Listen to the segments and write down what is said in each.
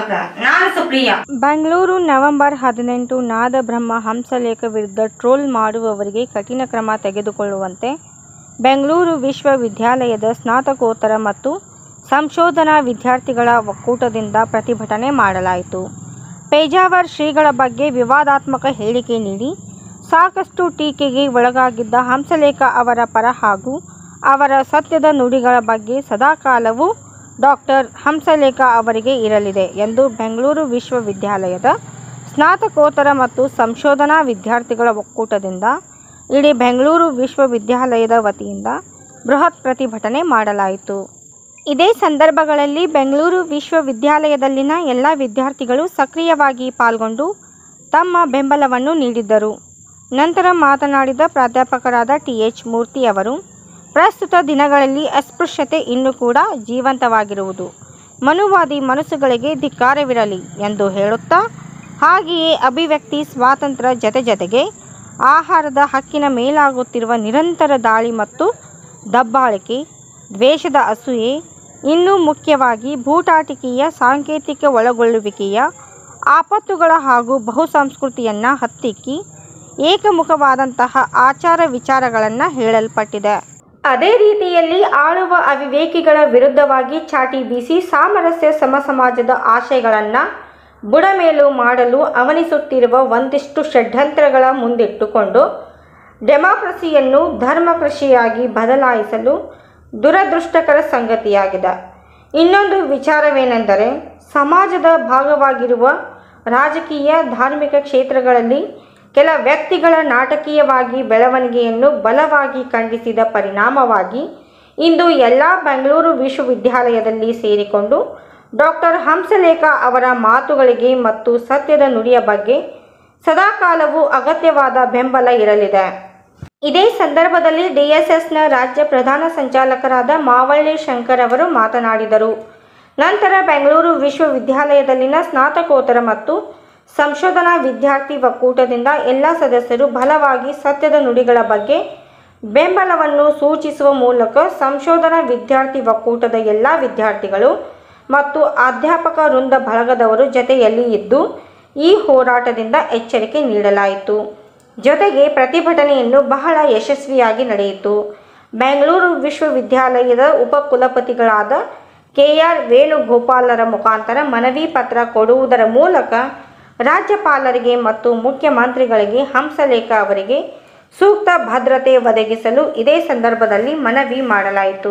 ಸ್ವಾಗತ ನಾನು ಸುಪ್ರಿಯಾ ಬೆಂಗಳೂರು ನವೆಂಬರ್ ಹದಿನೆಂಟು ನಾದಬ್ರಹ್ಮ ಹಂಸಲೇಖ ವಿರುದ್ಧ ಟ್ರೋಲ್ ಮಾಡುವವರಿಗೆ ಕಠಿಣ ಕ್ರಮ ತೆಗೆದುಕೊಳ್ಳುವಂತೆ ಬೆಂಗಳೂರು ವಿಶ್ವವಿದ್ಯಾಲಯದ ಸ್ನಾತಕೋತ್ತರ ಮತ್ತು ಸಂಶೋಧನಾ ವಿದ್ಯಾರ್ಥಿಗಳ ಒಕ್ಕೂಟದಿಂದ ಪ್ರತಿಭಟನೆ ಮಾಡಲಾಯಿತು ಪೇಜಾವರ್ ಶ್ರೀಗಳ ಬಗ್ಗೆ ವಿವಾದಾತ್ಮಕ ಹೇಳಿಕೆ ನೀಡಿ ಸಾಕಷ್ಟು ಟೀಕೆಗೆ ಒಳಗಾಗಿದ್ದ ಹಂಸಲೇಖ ಅವರ ಪರ ಹಾಗೂ ಅವರ ಸತ್ಯದ ನುಡಿಗಳ ಬಗ್ಗೆ ಸದಾಕಾಲವೂ ಡಾಕ್ಟರ್ ಹಂಸಲೇಖ ಅವರಿಗೆ ಇರಲಿದೆ ಎಂದು ಬೆಂಗಳೂರು ವಿಶ್ವವಿದ್ಯಾಲಯದ ಸ್ನಾತಕೋತ್ತರ ಮತ್ತು ಸಂಶೋಧನಾ ವಿದ್ಯಾರ್ಥಿಗಳ ಒಕ್ಕೂಟದಿಂದ ಇಡೀ ಬೆಂಗಳೂರು ವಿಶ್ವವಿದ್ಯಾಲಯದ ವತಿಯಿಂದ ಬೃಹತ್ ಪ್ರತಿಭಟನೆ ಮಾಡಲಾಯಿತು ಇದೇ ಸಂದರ್ಭಗಳಲ್ಲಿ ಬೆಂಗಳೂರು ವಿಶ್ವವಿದ್ಯಾಲಯದಲ್ಲಿನ ಎಲ್ಲ ವಿದ್ಯಾರ್ಥಿಗಳು ಸಕ್ರಿಯವಾಗಿ ಪಾಲ್ಗೊಂಡು ತಮ್ಮ ಬೆಂಬಲವನ್ನು ನೀಡಿದ್ದರು ನಂತರ ಮಾತನಾಡಿದ ಪ್ರಾಧ್ಯಾಪಕರಾದ ಟಿ ಎಚ್ ಮೂರ್ತಿ ಅವರು ಪ್ರಸ್ತುತ ದಿನಗಳಲ್ಲಿ ಅಸ್ಪೃಶ್ಯತೆ ಇನ್ನೂ ಕೂಡ ಜೀವಂತವಾಗಿರುವುದು ಮನುವಾದಿ ಮನಸ್ಸುಗಳಿಗೆ ಧಿಕ್ಕಾರವಿರಲಿ ಎಂದು ಹೇಳುತ್ತಾ ಹಾಗೆಯೇ ಅಭಿವ್ಯಕ್ತಿ ಸ್ವಾತಂತ್ರ್ಯ ಜತೆ ಜತೆಗೆ ಆಹಾರದ ಹಕ್ಕಿನ ಮೇಲಾಗುತ್ತಿರುವ ನಿರಂತರ ದಾಳಿ ಮತ್ತು ದಬ್ಬಾಳಿಕೆ ದ್ವೇಷದ ಅಸೂಯೆ ಇನ್ನೂ ಮುಖ್ಯವಾಗಿ ಭೂಟಾಟಿಕೆಯ ಸಾಂಕೇತಿಕ ಒಳಗೊಳ್ಳುವಿಕೆಯ ಆಪತ್ತುಗಳ ಹಾಗೂ ಬಹುಸಂಸ್ಕೃತಿಯನ್ನು ಹತ್ತಿಕ್ಕಿ ಏಕಮುಖವಾದಂತಹ ಆಚಾರ ವಿಚಾರಗಳನ್ನು ಹೇಳಲ್ಪಟ್ಟಿದೆ ಅದೇ ರೀತಿಯಲ್ಲಿ ಆಳುವ ಅವಿವೇಕಿಗಳ ವಿರುದ್ಧವಾಗಿ ಚಾಟಿ ಬೀಸಿ ಸಾಮರಸ್ಯ ಸಮಸಮಾಜದ ಆಶಯಗಳನ್ನು ಬುಡಮೇಲು ಮಾಡಲು ಅವನಿಸುತ್ತಿರುವ ಒಂದಿಷ್ಟು ಷಡ್ಯಂತ್ರಗಳ ಮುಂದಿಟ್ಟುಕೊಂಡು ಡೆಮಾಕ್ರಸಿಯನ್ನು ಧರ್ಮಕೃಷಿಯಾಗಿ ಬದಲಾಯಿಸಲು ದುರದೃಷ್ಟಕರ ಸಂಗತಿಯಾಗಿದೆ ಇನ್ನೊಂದು ವಿಚಾರವೇನೆಂದರೆ ಸಮಾಜದ ಭಾಗವಾಗಿರುವ ರಾಜಕೀಯ ಧಾರ್ಮಿಕ ಕ್ಷೇತ್ರಗಳಲ್ಲಿ ಕೆಲ ವ್ಯಕ್ತಿಗಳ ನಾಟಕೀಯವಾಗಿ ಬೆಳವಣಿಗೆಯನ್ನು ಬಲವಾಗಿ ಖಂಡಿಸಿದ ಪರಿಣಾಮವಾಗಿ ಇಂದು ಎಲ್ಲ ಬೆಂಗಳೂರು ವಿಶ್ವವಿದ್ಯಾಲಯದಲ್ಲಿ ಸೇರಿಕೊಂಡು ಡಾಕ್ಟರ್ ಹಂಸಲೇಖ ಅವರ ಮಾತುಗಳಿಗೆ ಮತ್ತು ಸತ್ಯದ ನುಡಿಯ ಬಗ್ಗೆ ಸದಾಕಾಲವೂ ಅಗತ್ಯವಾದ ಬೆಂಬಲ ಇರಲಿದೆ ಇದೇ ಸಂದರ್ಭದಲ್ಲಿ ಡಿಎಸ್ಎಸ್ನ ರಾಜ್ಯ ಪ್ರಧಾನ ಸಂಚಾಲಕರಾದ ಮಾವಳ್ಳಿ ಶಂಕರ್ ಅವರು ಮಾತನಾಡಿದರು ನಂತರ ಬೆಂಗಳೂರು ವಿಶ್ವವಿದ್ಯಾಲಯದಲ್ಲಿನ ಸ್ನಾತಕೋತ್ತರ ಮತ್ತು ಸಂಶೋಧನಾ ವಿದ್ಯಾರ್ಥಿ ಒಕ್ಕೂಟದಿಂದ ಎಲ್ಲ ಸದಸ್ಯರು ಬಲವಾಗಿ ಸತ್ಯದ ನುಡಿಗಳ ಬಗ್ಗೆ ಬೆಂಬಲವನ್ನು ಸೂಚಿಸುವ ಮೂಲಕ ಸಂಶೋಧನಾ ವಿದ್ಯಾರ್ಥಿ ಒಕ್ಕೂಟದ ಎಲ್ಲ ವಿದ್ಯಾರ್ಥಿಗಳು ಮತ್ತು ಅಧ್ಯಾಪಕ ವೃಂದ ಬಳಗದವರು ಜೊತೆಯಲ್ಲಿ ಇದ್ದು ಈ ಹೋರಾಟದಿಂದ ಎಚ್ಚರಿಕೆ ನೀಡಲಾಯಿತು ಜೊತೆಗೆ ಪ್ರತಿಭಟನೆಯನ್ನು ಬಹಳ ಯಶಸ್ವಿಯಾಗಿ ನಡೆಯಿತು ಬೆಂಗಳೂರು ವಿಶ್ವವಿದ್ಯಾಲಯದ ಉಪಕುಲಪತಿಗಳಾದ ಕೆ ಆರ್ ವೇಣುಗೋಪಾಲರ ಮುಖಾಂತರ ಮನವಿ ಪತ್ರ ಕೊಡುವುದರ ಮೂಲಕ ರಾಜ್ಯಪಾಲರಿಗೆ ಮತ್ತು ಮುಖ್ಯಮಂತ್ರಿಗಳಿಗೆ ಹಂಸಲೇಖ ಅವರಿಗೆ ಸೂಕ್ತ ಭದ್ರತೆ ಒದಗಿಸಲು ಇದೇ ಸಂದರ್ಭದಲ್ಲಿ ಮನವಿ ಮಾಡಲಾಯಿತು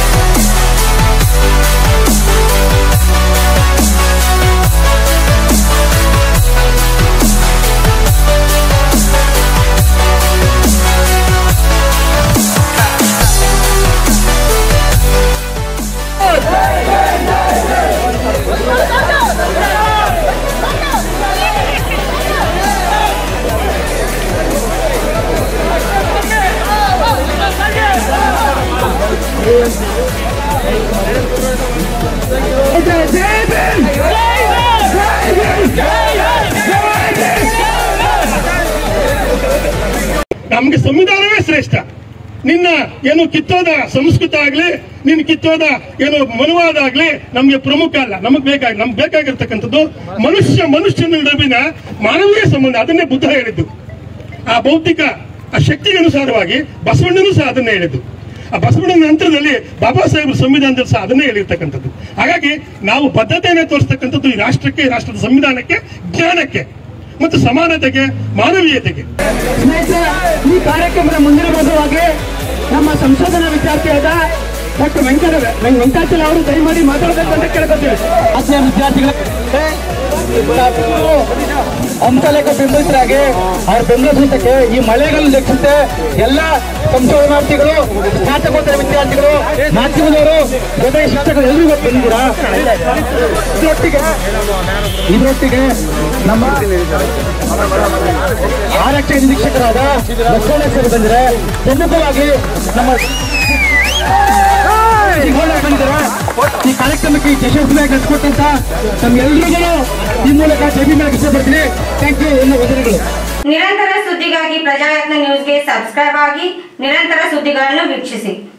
ನಮ್ಗೆ ಸಂವಿಧಾನವೇ ಶ್ರೇಷ್ಠ ನಿನ್ನ ಏನು ಕಿತ್ತೋದ ಸಂಸ್ಕೃತ ಆಗ್ಲಿ ನಿನ್ನ ಕಿತ್ತೋದ ಏನು ಮನುವಾದ ಆಗ್ಲಿ ನಮ್ಗೆ ಪ್ರಮುಖ ಅಲ್ಲ ನಮಗ್ ಬೇಕಾಗಿ ನಮ್ಗೆ ಬೇಕಾಗಿರ್ತಕ್ಕಂಥದ್ದು ಮನುಷ್ಯ ಮನುಷ್ಯನ ನಡುವಿನ ಮಾನವೀಯ ಸಂಬಂಧ ಅದನ್ನೇ ಬುದ್ಧ ಹೇಳಿದ್ದು ಆ ಭೌತಿಕ ಆ ಶಕ್ತಿಗೆ ಅನುಸಾರವಾಗಿ ಬಸವಣ್ಣನೂ ಸಹ ಅದನ್ನೇ ಹೇಳಿದ್ದು ಆ ಬಸವಣ್ಣನ ನಂತರದಲ್ಲಿ ಬಾಬಾ ಸಾಹೇಬ್ ಸಂವಿಧಾನದಲ್ಲಿ ಸಹ ಅದನ್ನೇ ಹೇಳಿರ್ತಕ್ಕಂಥದ್ದು ಹಾಗಾಗಿ ನಾವು ಬದ್ಧತೆಯನ್ನು ತೋರಿಸ್ತಕ್ಕಂಥದ್ದು ಈ ರಾಷ್ಟ್ರಕ್ಕೆ ಈ ರಾಷ್ಟ್ರದ ಸಂವಿಧಾನಕ್ಕೆ ಜ್ಞಾನಕ್ಕೆ ಮತ್ತು ಸಮಾನತೆಗೆ ಮಾನವೀಯತೆಗೆ ಸ್ನೇಹಿತರೆ ಈ ಕಾರ್ಯಕ್ರಮದ ಮುಂದಿನ ಭಾಗವಾಗಿ ನಮ್ಮ ಸಂಶೋಧನಾ ವಿದ್ಯಾರ್ಥಿಯಾದ ಡಾಕ್ಟರ್ ವೆಂಕಟ ವೆಂ- ವೆಂಕಟಾಚಲ ಅವರು ದಯಮಾಡಿ ಮಾತಾಡಬೇಕು ಅಂತ ಕೇಳ್ಕೊತೀವಿ ಆತ್ಮೀಯ ವಿದ್ಯಾರ್ಥಿಗಳ ಹಂಸಲೇಖ ಬೆಂಬಲಿತರಾಗಿ ಅವ್ರ ಬೆಂಬಲಿಸಲಿಕ್ಕೆ ಈ ಮಳೆಗಳು ಲೆಕ್ಕಿಸುತ್ತೆ ಎಲ್ಲ ಸಂಶೋಧನಾರ್ಥಿಗಳು ಸ್ನಾತಕೋತ್ತರ ವಿದ್ಯಾರ್ಥಿಗಳು ಮಾಧ್ಯಮದವರು ಜೊತೆಗೆ ಶಿಕ್ಷಕರು ಎಲ್ಲರೂ ಇವತ್ತು ಬಂದಿದ್ದೀರಾ ಇದರೊಟ್ಟಿಗೆ ಇದರೊಟ್ಟಿಗೆ ನಮ್ಮ ಆರಕ್ಷಕ ನಿರೀಕ್ಷಕರಾದ ಲಕ್ಷ್ಮಣೇಶ್ವರಿ ಬಂದಿದೆ ಪ್ರಮುಖವಾಗಿ ನಮ್ಮ ಗೋಲ್ಡ್ ಬಂದಿದ್ದಾರೆ ಈ ಕಾರ್ಯಕ್ರಮಕ್ಕೆ ಯಶಸ್ವಿಯಾಗಿ ನಡೆಸಿಕೊಟ್ಟಂತ ನಮ್ಗೆಲ್ರಿಗೂ ಈ ಮೂಲಕ ಜಬಿ ಮೇಲೆ ಇಷ್ಟಪಡ್ತೀನಿ ಥ್ಯಾಂಕ್ ಯು ಎಲ್ಲ ವಂದನೆಗಳು ನಿರಂತರ ಸುದ್ದಿಗಾಗಿ ಪ್ರಜಾಯತ್ನ ನ್ಯೂಸ್ಗೆ ಸಬ್ಸ್ಕ್ರೈಬ್ ಆಗಿ ನಿರಂತರ ಸುದ್ದಿಗಳನ್ನು ವೀಕ್ಷಿಸಿ